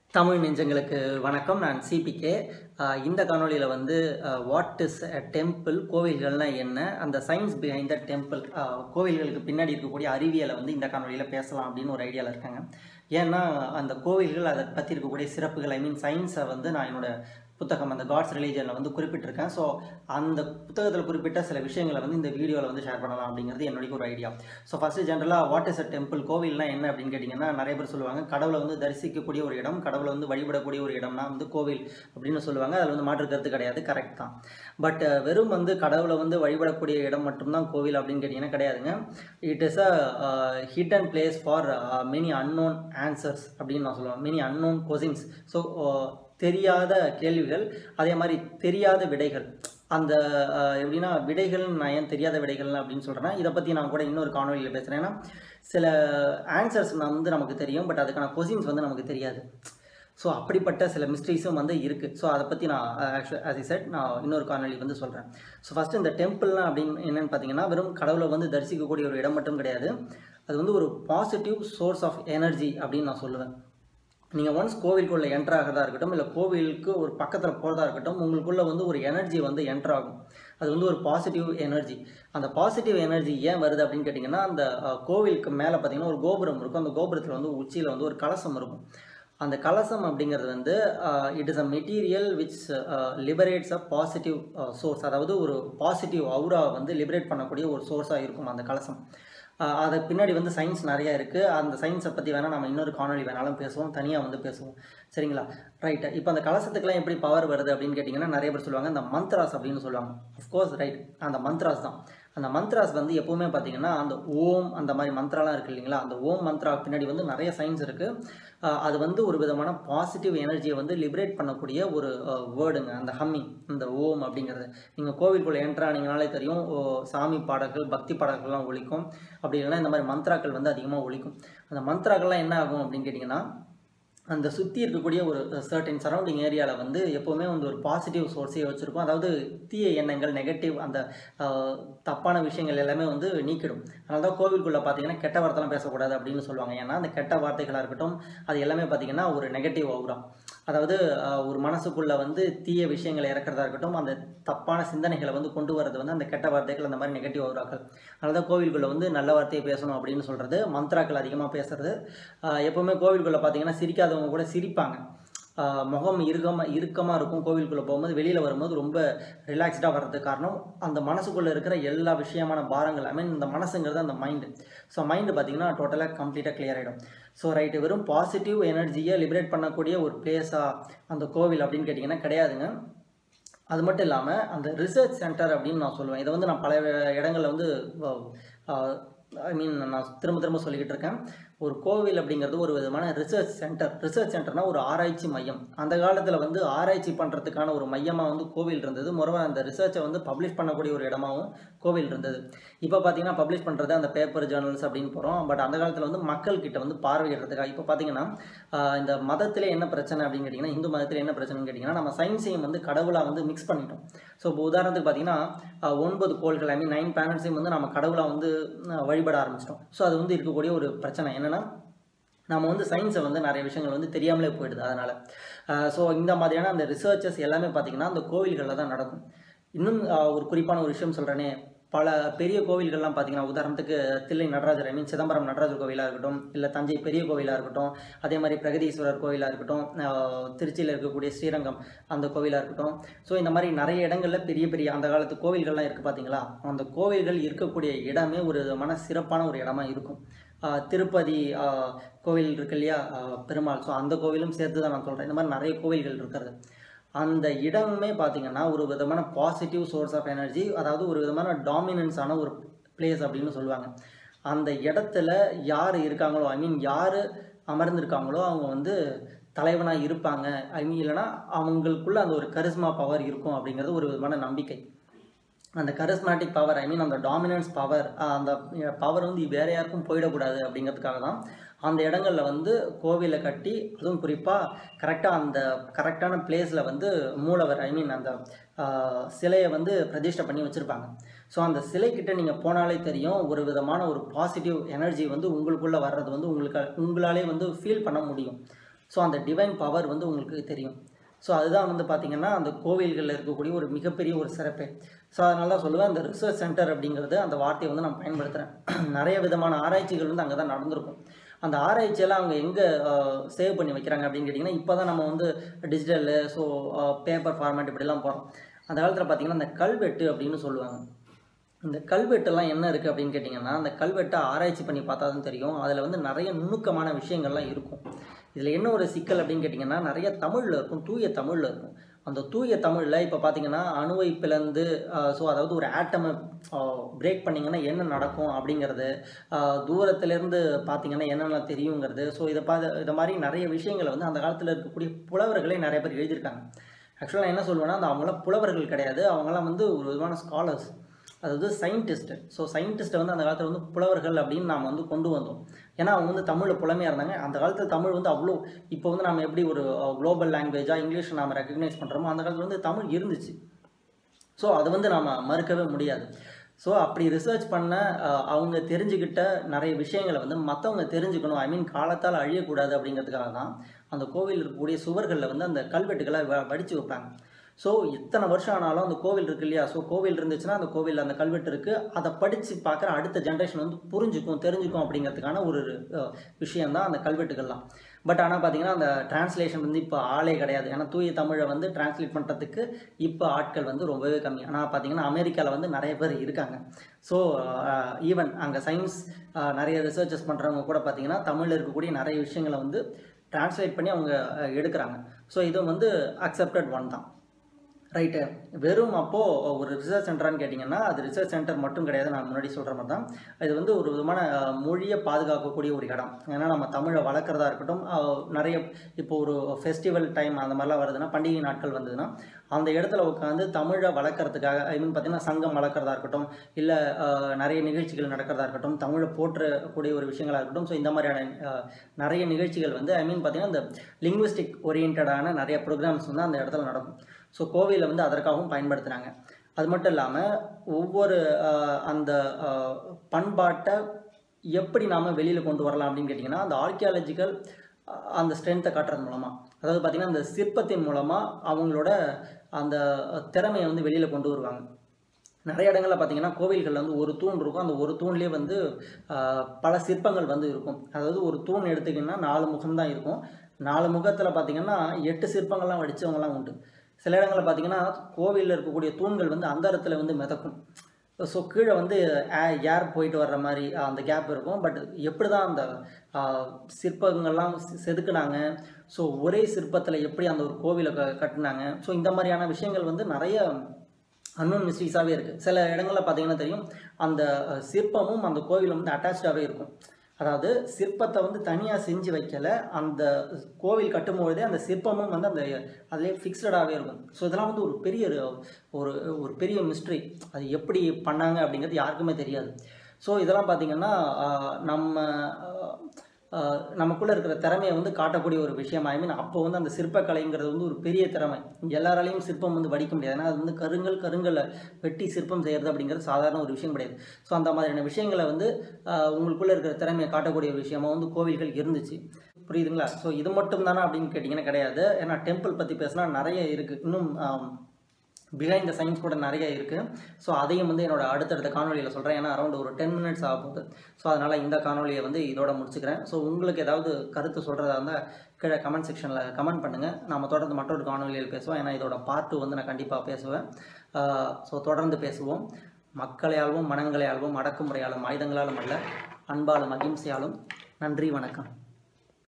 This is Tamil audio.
தமிழ் நெஞ்சங்களுக்கு வணக்கம் நான் சிபிகே இந்த காணொளியில் வந்து வாட் இஸ் டெம்பிள் கோவில்கள்னால் என்ன அந்த சயின்ஸ் பிஹைண்ட் த டெம்பிள் கோவில்களுக்கு பின்னாடி இருக்கக்கூடிய அறிவியலை வந்து இந்த காணொளியில் பேசலாம் அப்படின்னு ஒரு ஐடியாவில் இருக்காங்க ஏன்னா அந்த கோவில்கள் அதை பற்றி இருக்கக்கூடிய சிறப்புகள் ஐ மீன் சயின்ஸை வந்து நான் என்னோட புத்தகம் அந்த காட்ஸ் ரிலீஜனில் வந்து குறிப்பிட்டிருக்கேன் ஸோ அந்த புத்தகத்தில் குறிப்பிட்ட சில விஷயங்களை வந்து இந்த வீடியோவில் வந்து ஷேர் பண்ணலாம் அப்படிங்கிறது என்னுடைய ஒரு ஐடியா ஸோ ஃபஸ்ட்டு ஜென்ரலாக வாட் இஸ் அ டெம்பிள் கோவில்னா என்ன அப்படின்னு கேட்டிங்கன்னா நிறைய பேர் சொல்லுவாங்க கடவுளை வந்து தரிசிக்கக்கூடிய ஒரு இடம் கடவுளை வந்து வழிபடக்கூடிய ஒரு இடம்னா வந்து கோவில் அப்படின்னு சொல்லுவாங்க அதில் வந்து மாற்று கருத்து கிடையாது கரெக்ட் தான் பட் வெறும் வந்து கடவுளை வந்து வழிபடக்கூடிய இடம் மட்டும்தான் கோவில் அப்படின்னு கேட்டிங்கன்னா கிடையாதுங்க it is a hidden place for many unknown answers அப்படின்னு நான் சொல்லுவேன் மெனி அன்னோன் கொசின்ஸ் ஸோ தெரியாத கேள்விகள் அதே மாதிரி தெரியாத விடைகள் அந்த எப்படின்னா விடைகள் நான் ஏன் தெரியாத விடைகள் அப்படின்னு சொல்கிறேன்னா இதை பற்றி நான் கூட இன்னொரு காணொலியில் பேசுகிறேன் ஏன்னா சில ஆன்சர்ஸ் வந்து நமக்கு தெரியும் பட் அதுக்கான கொஸ்டின்ஸ் வந்து நமக்கு தெரியாது ஸோ அப்படிப்பட்ட சில மிஸ்ட்ரீஸும் வந்து இருக்குது ஸோ அதை பற்றி நான் ஆக்சுவல் ஆஸ் இ செட் நான் இன்னொரு காணொலி வந்து சொல்கிறேன் ஸோ ஃபஸ்ட்டு இந்த டெம்பிள்லாம் அப்படின்னு என்னென்னு பார்த்தீங்கன்னா வெறும் கடவுளை வந்து தரிசிக்கக்கூடிய ஒரு இடம் மட்டும் கிடையாது அது வந்து ஒரு பாசிட்டிவ் சோர்ஸ் ஆஃப் எனர்ஜி அப்படின்னு நான் சொல்லுவேன் நீங்கள் ஒன்ஸ் கோவிலுக்குள்ளே என்ட்ரு ஆகிறதா இருக்கட்டும் இல்லை கோவிலுக்கு ஒரு பக்கத்தில் போகிறதா இருக்கட்டும் உங்களுக்குள்ளே வந்து ஒரு எனர்ஜி வந்து என்ட்ரு ஆகும் அது வந்து ஒரு பாசிட்டிவ் எனர்ஜி அந்த பாசிட்டிவ் எனர்ஜி ஏன் வருது அப்படின்னு கேட்டிங்கன்னா அந்த கோவிலுக்கு மேலே பார்த்தீங்கன்னா ஒரு கோபுரம் இருக்கும் அந்த கோபுரத்தில் வந்து உச்சியில் வந்து ஒரு கலசம் இருக்கும் அந்த கலசம் அப்படிங்கிறது வந்து it is a material which liberates a positive source அதாவது ஒரு பாசிட்டிவ் அவுரா வந்து லிபரேட் பண்ணக்கூடிய ஒரு சோர்ஸாக இருக்கும் அந்த கலசம் அது பின்னாடி வந்து சயின்ஸ் நிறையா இருக்குது அந்த சயின்ஸை பற்றி வேணால் நம்ம இன்னொரு காணொலி வேணாலும் பேசுவோம் தனியாக வந்து பேசுவோம் சரிங்களா ரைட்டு இப்போ அந்த கலசத்துக்குலாம் எப்படி பவர் வருது அப்படின்னு கேட்டிங்கன்னா நிறைய பேர் சொல்லுவாங்க அந்த மந்த்ராஸ் அப்படின்னு சொல்லுவாங்க அஃப்கோர்ஸ் ரைட் அந்த மந்த்ராஸ் தான் அந்த மந்த்ராஸ் வந்து எப்போவுமே பார்த்தீங்கன்னா அந்த ஓம் அந்த மாதிரி மந்த்ராலாம் இருக்குது இல்லைங்களா அந்த ஓம் மந்த்ரா பின்னாடி வந்து நிறைய சயின்ஸ் இருக்குது அது வந்து ஒரு விதமான பாசிட்டிவ் எனர்ஜியை வந்து லிபரேட் பண்ணக்கூடிய ஒரு வேர்டுங்க அந்த ஹம்மிங் அந்த ஓம் அப்படிங்கிறது நீங்கள் கோவிலுக்குள்ளே என்ட்ரானீங்கனாலே தெரியும் சாமி பாடல்கள் பக்தி பாடல்கள்லாம் ஒழிக்கும் அப்படி இல்லைன்னா இந்த மாதிரி மந்த்ராக்கள் வந்து அதிகமாக ஒழிக்கும் அந்த மந்த்ராக்கள்லாம் என்ன ஆகும் அப்படின்னு கேட்டிங்கன்னா அந்த சுற்றி இருக்கக்கூடிய ஒரு சர்டன் சரௌண்டிங் ஏரியாவில் வந்து எப்போவுமே வந்து ஒரு பாசிட்டிவ் சோர்ஸே வச்சுருக்கும் அதாவது தீய எண்ணங்கள் நெகட்டிவ் அந்த தப்பான விஷயங்கள் எல்லாமே வந்து நீக்கிடும் அதனால தான் கோவிலுக்குள்ளே பார்த்தீங்கன்னா கெட்ட வார்த்தைலாம் பேசக்கூடாது அப்படின்னு சொல்லுவாங்க ஏன்னா அந்த கெட்ட வார்த்தைகளாக இருக்கட்டும் அது எல்லாமே பார்த்தீங்கன்னா ஒரு நெகட்டிவ் அவுரா அதாவது ஒரு மனசுக்குள்ளே வந்து தீய விஷயங்களை இறக்கிறதா இருக்கட்டும் அந்த தப்பான சிந்தனைகளை வந்து கொண்டு வரது வந்து அந்த கெட்ட வார்த்தைகள் அந்த மாதிரி நெகட்டிவ் அவுராக்கள் அதனால தான் கோவிலுக்குள்ளே வந்து நல்ல வார்த்தையை பேசணும் அப்படின்னு சொல்கிறது மந்த்ராக்கள் அதிகமாக பேசுறது எப்போவுமே கோவிலுக்குள்ளே பார்த்தீங்கன்னா சிரிக்காதவங்க கூட சிரிப்பாங்க முகம் இறுக்கமாக இறுக்கமாக இருக்கும் கோவிலுக்குள்ளே போகும்போது வெளியில் வரும்போது ரொம்ப ரிலாக்ஸ்டாக வர்றதுக்கு காரணம் அந்த மனசுக்குள்ளே இருக்கிற எல்லா விஷயமான பாரங்கள் ஐ மீன் இந்த மனசுங்கிறது அந்த மைண்டு ஸோ மைண்டு பார்த்திங்கன்னா டோட்டலாக கம்ப்ளீட்டாக கிளியர் ஆகிடும் ஸோ ரைட்டு வெறும் பாசிட்டிவ் எனர்ஜியை லிபரேட் பண்ணக்கூடிய ஒரு பிளேஸாக அந்த கோவில் அப்படின்னு கேட்டிங்கன்னா கிடையாதுங்க அது மட்டும் இல்லாமல் அந்த ரிசர்ச் சென்டர் அப்படின்னு நான் சொல்லுவேன் இதை வந்து நான் பல இடங்களில் வந்து ஐ மீன் நான் திரும்ப திரும்ப சொல்லிக்கிட்டு இருக்கேன் ஒரு கோவில் அப்படிங்கிறது ஒரு விதமான ரிசர்ச் சென்டர் ரிசர்ச் சென்டர்னா ஒரு ஆராய்ச்சி மையம் அந்த காலத்தில் வந்து ஆராய்ச்சி பண்ணுறதுக்கான ஒரு மையமாக வந்து கோவில் இருந்தது முறை அந்த ரிசர்ச்சை வந்து பப்ளிஷ் பண்ணக்கூடிய ஒரு இடமாகவும் கோவில் இருந்தது இப்போ பார்த்தீங்கன்னா பப்ளிஷ் பண்ணுறது அந்த பேப்பர் ஜேர்னல்ஸ் அப்படின்னு போகிறோம் பட் அந்த காலத்தில் வந்து மக்கள் கிட்ட வந்து பார்வையிடுறதுக்காக இப்போ பார்த்தீங்கன்னா இந்த மதத்தில் என்ன பிரச்சனை அப்படின்னு கேட்டிங்கன்னா இந்து மதத்தில் என்ன பிரச்சனைன்னு கேட்டிங்கன்னா நம்ம சயின்ஸையும் வந்து கடவுளாக வந்து மிக்ஸ் பண்ணிட்டோம் ஸோ இப்போ உதாரணத்துக்கு பார்த்தீங்கன்னா ஒன்பது கோள்கள் ஐ மீன் நைன் பிளானட்ஸையும் வந்து நம்ம கடவுளாக வந்து வழிபட ஆரம்பிச்சிட்டோம் ஸோ அது வந்து இருக்கக்கூடிய ஒரு பிரச்சனை என்னென்னா நம்ம வந்து சயின்ஸை வந்து நிறைய விஷயங்கள் வந்து தெரியாமலே போயிடுது அதனால் ஸோ இந்த மாதிரியான அந்த ரிசர்ச்சஸ் எல்லாமே பார்த்திங்கன்னா அந்த கோவில்களில் தான் நடக்கும் இன்னும் ஒரு குறிப்பான ஒரு விஷயம் சொல்கிறேனே பல பெரிய கோவில்கள்லாம் பார்த்தீங்கன்னா உதாரணத்துக்கு தில்லை நடராஜர் ஐ மீன் சிதம்பரம் நடராஜர் கோவிலாக இருக்கட்டும் இல்லை தஞ்சை பெரிய கோவிலாக இருக்கட்டும் அதே மாதிரி பிரகதீஸ்வரர் கோவிலாக இருக்கட்டும் திருச்சியில் இருக்கக்கூடிய ஸ்ரீரங்கம் அந்த கோவிலாக இருக்கட்டும் ஸோ இந்த மாதிரி நிறைய இடங்களில் பெரிய பெரிய அந்த காலத்து கோவில்கள்லாம் இருக்குது பார்த்தீங்களா அந்த கோவில்கள் இருக்கக்கூடிய இடமே ஒரு விதமான சிறப்பான ஒரு இடமா இருக்கும் திருப்பதி கோவில் இருக்கு இல்லையா பெருமாள் ஸோ அந்த கோவிலும் சேர்த்து தான் நான் சொல்கிறேன் இந்த மாதிரி நிறைய கோவில்கள் இருக்கிறது அந்த இடமே பார்த்திங்கன்னா ஒரு விதமான பாசிட்டிவ் சோர்ஸ் ஆஃப் எனர்ஜி அதாவது ஒரு விதமான டாமினன்ஸான ஒரு பிளேஸ் அப்படின்னு சொல்லுவாங்க அந்த இடத்துல யார் இருக்காங்களோ ஐ மீன் யார் அமர்ந்திருக்காங்களோ அவங்க வந்து தலைவனாக இருப்பாங்க ஐ மீன் இல்லைனா அவங்களுக்குள்ள அந்த ஒரு கரிஸ்மா பவர் இருக்கும் அப்படிங்கிறது ஒரு விதமான நம்பிக்கை அந்த கரிஸ்மேட்டிக் பவர் ஐ மீன் அந்த டாமினன்ஸ் பவர் அந்த பவர் வந்து வேறு யாருக்கும் போயிடக்கூடாது அப்படிங்கிறதுக்காக தான் அந்த இடங்களில் வந்து கோவிலை கட்டி அதுவும் குறிப்பாக கரெக்டாக அந்த கரெக்டான பிளேஸில் வந்து மூலவர் ஐ மீன் அந்த சிலையை வந்து பிரதிஷ்டை பண்ணி வச்சுருப்பாங்க ஸோ அந்த சிலைக்கிட்ட நீங்கள் போனாலே தெரியும் ஒரு விதமான ஒரு பாசிட்டிவ் எனர்ஜி வந்து உங்களுக்குள்ளே வர்றது வந்து உங்களுக்கு உங்களாலே வந்து ஃபீல் பண்ண முடியும் ஸோ அந்த டிவைன் பவர் வந்து உங்களுக்கு தெரியும் ஸோ அதுதான் வந்து பார்த்திங்கன்னா அந்த கோவில்களில் இருக்கக்கூடிய ஒரு மிகப்பெரிய ஒரு சிறப்பு ஸோ அதனால தான் சொல்லுவேன் அந்த ரிசர்ச் சென்டர் அப்படிங்கிறது அந்த வார்த்தையை வந்து நான் பயன்படுத்துகிறேன் நிறைய விதமான ஆராய்ச்சிகள் வந்து அங்கே தான் நடந்திருக்கும் அந்த ஆராய்ச்சியெல்லாம் அவங்க எங்கே சேவ் பண்ணி வைக்கிறாங்க அப்படின்னு கேட்டிங்கன்னா இப்போ தான் நம்ம வந்து டிஜிட்டலு ஸோ பேப்பர் ஃபார்மேட் இப்படிலாம் போகிறோம் அந்த காலத்தில் பார்த்திங்கன்னா அந்த கல்வெட்டு அப்படின்னு சொல்லுவாங்க இந்த கல்வெட்டெல்லாம் என்ன இருக்குது அப்படின்னு கேட்டிங்கன்னா அந்த கல்வெட்டை ஆராய்ச்சி பண்ணி பார்த்தா தான் தெரியும் அதில் வந்து நிறைய நுணுக்கமான விஷயங்கள்லாம் இருக்கும் இதில் என்ன ஒரு சிக்கல் அப்படின்னு கேட்டிங்கன்னா நிறைய தமிழில் இருக்கும் தூய தமிழில் இருக்கும் அந்த தூய தமிழில் இப்போ பார்த்தீங்கன்னா அணுவை பிளந்து ஸோ அதாவது ஒரு ஆட்டமை பிரேக் பண்ணிங்கன்னா என்ன நடக்கும் அப்படிங்கிறது தூரத்துலேருந்து பார்த்தீங்கன்னா என்னென்ன தெரியுங்கிறது ஸோ இதை பார்த்து இதை மாதிரி நிறைய விஷயங்களை வந்து அந்த காலத்தில் இருக்கக்கூடிய புலவர்களே நிறைய பேர் எழுதியிருக்காங்க ஆக்சுவலாக நான் என்ன சொல்லுவேன்னா அந்த அவங்களாம் புலவர்கள் கிடையாது அவங்களாம் வந்து ஒரு விதமான ஸ்காலர்ஸ் அதாவது சயின்டிஸ்ட்டு ஸோ சயின்டிஸ்ட்டை வந்து அந்த காலத்தில் வந்து புலவர்கள் அப்படின்னு நாம் வந்து கொண்டு வந்தோம் ஏன்னா அவங்க வந்து தமிழில் புலமையாக இருந்தாங்க அந்த காலத்தில் தமிழ் வந்து அவ்வளோ இப்போ வந்து நம்ம எப்படி ஒரு குளோபல் லாங்குவேஜாக இங்கிலீஷ் நாம் ரெக்கக்னைஸ் பண்ணுறோமோ அந்த காலத்தில் வந்து தமிழ் இருந்துச்சு ஸோ அது வந்து நாம் மறுக்கவே முடியாது ஸோ அப்படி ரிசர்ச் பண்ண அவங்க தெரிஞ்சுக்கிட்ட நிறைய விஷயங்களை வந்து மற்றவங்க தெரிஞ்சுக்கணும் ஐ மீன் காலத்தால் அழியக்கூடாது அப்படிங்கிறதுக்காக தான் அந்த கோவில் இருக்கக்கூடிய சுவர்களில் வந்து அந்த கல்வெட்டுகளை வ வடித்து வைப்பாங்க ஸோ இத்தனை வருஷம் ஆனாலும் அந்த கோவில் இருக்கு இல்லையா ஸோ கோவில் இருந்துச்சுன்னா அந்த கோவில் அந்த கல்வெட்டு இருக்குது அதை படித்து பார்க்குற அடுத்த ஜென்ரேஷன் வந்து புரிஞ்சுக்கும் தெரிஞ்சுக்கும் அப்படிங்கிறதுக்கான ஒரு விஷயம் தான் அந்த கல்வெட்டுகள்லாம் பட் ஆனால் பார்த்தீங்கன்னா அந்த டிரான்ஸ்லேஷன் வந்து இப்போ ஆளே கிடையாது ஏன்னா தூய தமிழை வந்து டிரான்ஸ்லேட் பண்ணுறதுக்கு இப்போ ஆட்கள் வந்து ரொம்பவே கம்மி ஆனால் பார்த்தீங்கன்னா அமெரிக்காவில் வந்து நிறைய பேர் இருக்காங்க ஸோ ஈவன் அங்கே சயின்ஸ் நிறைய ரிசர்ச்சஸ் பண்ணுறவங்க கூட பார்த்தீங்கன்னா தமிழில் இருக்கக்கூடிய நிறைய விஷயங்களை வந்து டிரான்ஸ்லேட் பண்ணி அவங்க எடுக்கிறாங்க ஸோ இதுவும் வந்து அக்செப்டட் ஒன் தான் ரைட்டு வெறும் அப்போது ஒரு ரிசர்ச் சென்டரான்னு கேட்டிங்கன்னா அது ரிசர்ச் சென்டர் மட்டும் கிடையாது நான் முன்னாடி சொல்கிற மாதிரி தான் இது வந்து ஒரு விதமான மொழியை பாதுகாக்கக்கூடிய ஒரு இடம் ஏன்னா நம்ம தமிழை வளர்க்குறதா இருக்கட்டும் நிறைய இப்போ ஒரு ஃபெஸ்டிவல் டைம் அந்த மாதிரிலாம் வருதுன்னா பண்டிகை நாட்கள் வந்ததுன்னா அந்த இடத்துல உட்காந்து தமிழை வளர்க்குறதுக்காக ஐ மீன் பார்த்திங்கன்னா சங்கம் வளர்க்குறதா இருக்கட்டும் இல்லை நிறைய நிகழ்ச்சிகள் நடக்கிறதா இருக்கட்டும் தமிழை போற்றக்கூடிய ஒரு விஷயங்களாக இருக்கட்டும் ஸோ இந்த மாதிரியான நிறைய நிகழ்ச்சிகள் வந்து ஐ மீன் பார்த்திங்கன்னா இந்த லிங்குவிஸ்டிக் ஓரியன்டான நிறைய ப்ரோக்ராம்ஸ் வந்து அந்த இடத்துல நடக்கும் ஸோ கோவிலை வந்து அதற்காகவும் பயன்படுத்துகிறாங்க அது மட்டும் இல்லாமல் ஒவ்வொரு அந்த பண்பாட்டை எப்படி நாம் வெளியில் கொண்டு வரலாம் அப்படின்னு கேட்டிங்கன்னா அந்த ஆர்கியாலஜிக்கல் அந்த ஸ்ட்ரென்த்தை காட்டுறது மூலமாக அதாவது பார்த்திங்கன்னா அந்த சிற்பத்தின் மூலமாக அவங்களோட அந்த திறமையை வந்து வெளியில் கொண்டு வருவாங்க நிறைய இடங்களில் பார்த்தீங்கன்னா கோவில்களில் வந்து ஒரு தூண் இருக்கும் அந்த ஒரு தூண்லேயே வந்து பல சிற்பங்கள் வந்து இருக்கும் அதாவது ஒரு தூண் எடுத்திங்கன்னா நாலு முகம் தான் இருக்கும் நாலு முகத்தில் பார்த்தீங்கன்னா எட்டு சிற்பங்கள்லாம் வடித்தவங்கலாம் உண்டு சில இடங்களில் பார்த்தீங்கன்னா கோவிலில் இருக்கக்கூடிய தூண்கள் வந்து அந்த இடத்துல வந்து மிதக்கும் ஸோ கீழே வந்து ஏர் போயிட்டு வர்ற மாதிரி அந்த கேப் இருக்கும் பட் எப்படி தான் அந்த சிற்பங்கள்லாம் செதுக்குனாங்க ஸோ ஒரே சிற்பத்தில் எப்படி அந்த ஒரு கோவிலை க கட்டினாங்க ஸோ இந்த மாதிரியான விஷயங்கள் வந்து நிறைய அன்னோன் மிஸ்ட்ரீஸாகவே இருக்குது சில இடங்களில் பார்த்தீங்கன்னா தெரியும் அந்த சிற்பமும் அந்த கோவிலும் வந்து அட்டாச்சாகவே இருக்கும் அதாவது சிற்பத்தை வந்து தனியாக செஞ்சு வைக்கல அந்த கோவில் கட்டும்பொழுதே அந்த சிற்பமும் வந்து அந்த அதிலே ஃபிக்ஸடாகவே இருக்கும் ஸோ இதெல்லாம் வந்து ஒரு பெரிய ஒரு ஒரு பெரிய மிஸ்ட்ரி அது எப்படி பண்ணாங்க அப்படிங்கிறது யாருக்குமே தெரியாது ஸோ இதெல்லாம் பார்த்திங்கன்னா நம்ம நமக்குள்ளே இருக்கிற திறமையை வந்து காட்டக்கூடிய ஒரு விஷயம் ஐ மீன் அப்போ வந்து அந்த சிற்பக்கலைங்கிறது வந்து ஒரு பெரிய திறமை எல்லாராலையும் சிற்பம் வந்து வடிக்க முடியாது ஏன்னா அது வந்து கருங்கல் கருங்கல்ல வெட்டி சிற்பம் செய்கிறது அப்படிங்கிறது சாதாரண ஒரு விஷயம் கிடையாது ஸோ அந்த மாதிரியான விஷயங்களை வந்து உங்களுக்குள்ளே இருக்கிற திறமையை காட்டக்கூடிய ஒரு விஷயமா வந்து கோவில்கள் இருந்துச்சு புரியுதுங்களா ஸோ இது மட்டும் தானே அப்படின்னு கேட்டிங்கன்னா கிடையாது ஏன்னா டெம்பிள் பற்றி பேசினா நிறைய இருக்குது இன்னும் பிஹைண்ட் த சயின்ஸ் கூட நிறைய இருக்குது ஸோ அதையும் வந்து என்னோட அடுத்தடுத்த காணொலியில் சொல்கிறேன் ஏன்னா அரௌண்ட் ஒரு டென் மினிட்ஸ் ஆக போகுது ஸோ அதனால் இந்த காணொலியை வந்து இதோட முடிச்சுக்கிறேன் ஸோ உங்களுக்கு ஏதாவது கருத்து சொல்கிறதா இருந்தால் கீழே கமெண்ட் செக்ஷனில் கமெண்ட் பண்ணுங்கள் நம்ம தொடர்ந்து மற்றொரு காணொலியில் பேசுவோம் ஏன்னா இதோட பார்ட் டூ வந்து நான் கண்டிப்பாக பேசுவேன் ஸோ தொடர்ந்து பேசுவோம் மக்களையாலும் மனங்களையாலும் அடக்குமுறையாலும் ஆயுதங்களாலும் அல்ல அன்பாலும் அகிம்சையாலும் நன்றி வணக்கம்